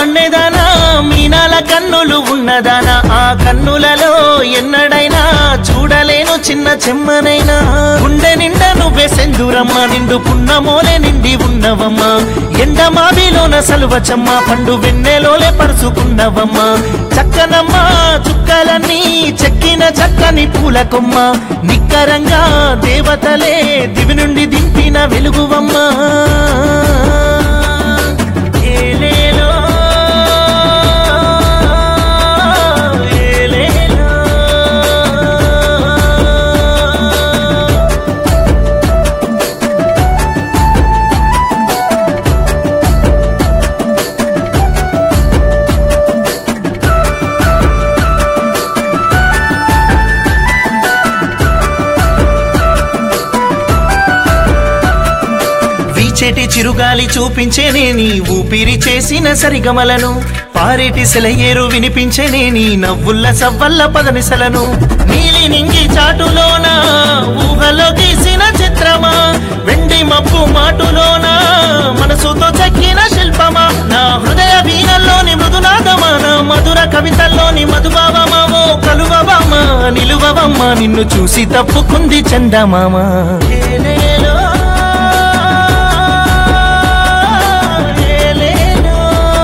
మన్నెదానా మీనాల కన్నులు ఉన్నదానా ఆ కన్నులలో ఎన్నడైనా చూడలేను చిన్న చెమ్మనైనా గుండె నిండా నువ్వే సెందురమ్మ నిండు పున్నమోలే నిండి ఉన్నవమ్మ ఎండ మావిలోన సలువచమ్మ పండు వెన్నెలోలే పరుచుకున్నవమ్మ చక్కనమ్మ చుక్కలన్నీ చెక్కిన చక్కని పూల కొమ్మ నిక్కరంగా దేవతలే దివి నుండి దింపిన వెలుగువమ్మ ఏలేలో ఏలేలో వీచేటి చిరుగాలి చూపించేనే నీ ఊపిరి చేసిన సరిగమలను పారేటి సెలయేరు వినిపించేనే నీ నవ్వుల్ల సవ్వల్ల పదనిసలను నీలి నింగి చాటులోన ఊహలో గీసిన చిత్రమా వెండి మబ్బు మాటులోన మనసుతో చెక్కిన శిల్పమా నా హృదయ వీణల్లోని మృదునాదమా నా మధుర కవితల్లోని మధుభావమా ఓ కలువవమ్మా నిలువవమ్మా నిన్ను చూసి తప్పుకుంది చందమామా ఏలేలో ఏలేలో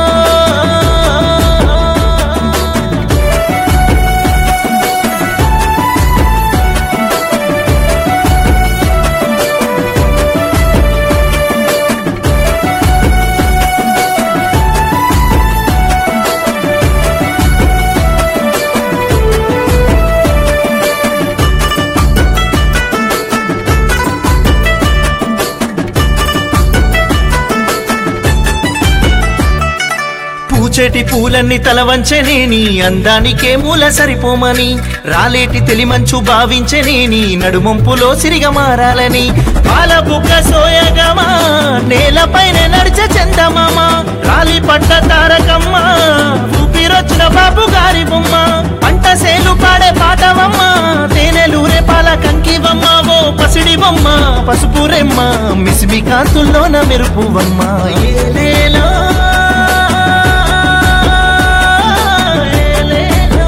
పూచేటి పూలన్నీ తలవంచనే నీ అందానికే మూల సరిపోమని రాలేటి తెలిమంచు భావించనే నీ నడుమొంపులో సిరిగా మారాలని పాల బుక్క సోయగమా నేలపైన నడిచే చందమామ రాలి పట్ట తారకమ్మ ఊపిరొచ్చిన బాబు గారి బొమ్మ పంట సేలు పాడే పాటవమ్మ తేనెలూరే పాల కంకివమ్మ ఓ పసిడి బొమ్మ పసుపు రెమ్మ మిసిమి కాంతుల్లోన మెరుపువమ్మ ఏలేలో ఏలేలో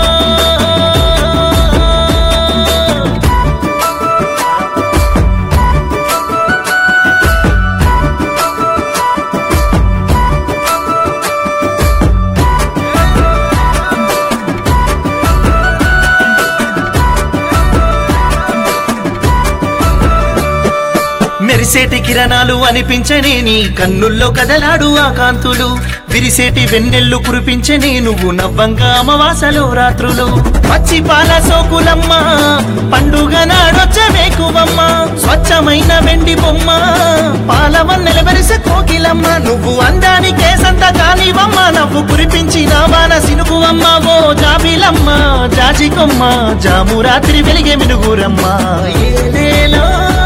మెరిసేటి కిరణాలు అనిపించనే నీ కన్నుల్లో కదలాడు ఆ కాంతులు విరిసేటి వెన్నెల్లు కురిపించనే నువ్వు నవ్వంగా అమవాసలో రాత్రులు పచ్చి పాల సోకులమ్మ పండుగ నాడొచ్చే వేకువమ్మ స్వచ్ఛమైన వెండి బొమ్మ పాలవన్నెల వెరిసే కోకిలమ్మ నువ్వు అందానికే సంత కానివమ్మ నవ్వు కురిపించిన వాన సినుకువమ్మ ఓ జాబిలమ్మ జాజికొమ్మ జాము రాత్రి వెలిగే మినుగురమ్మ ఏలేలో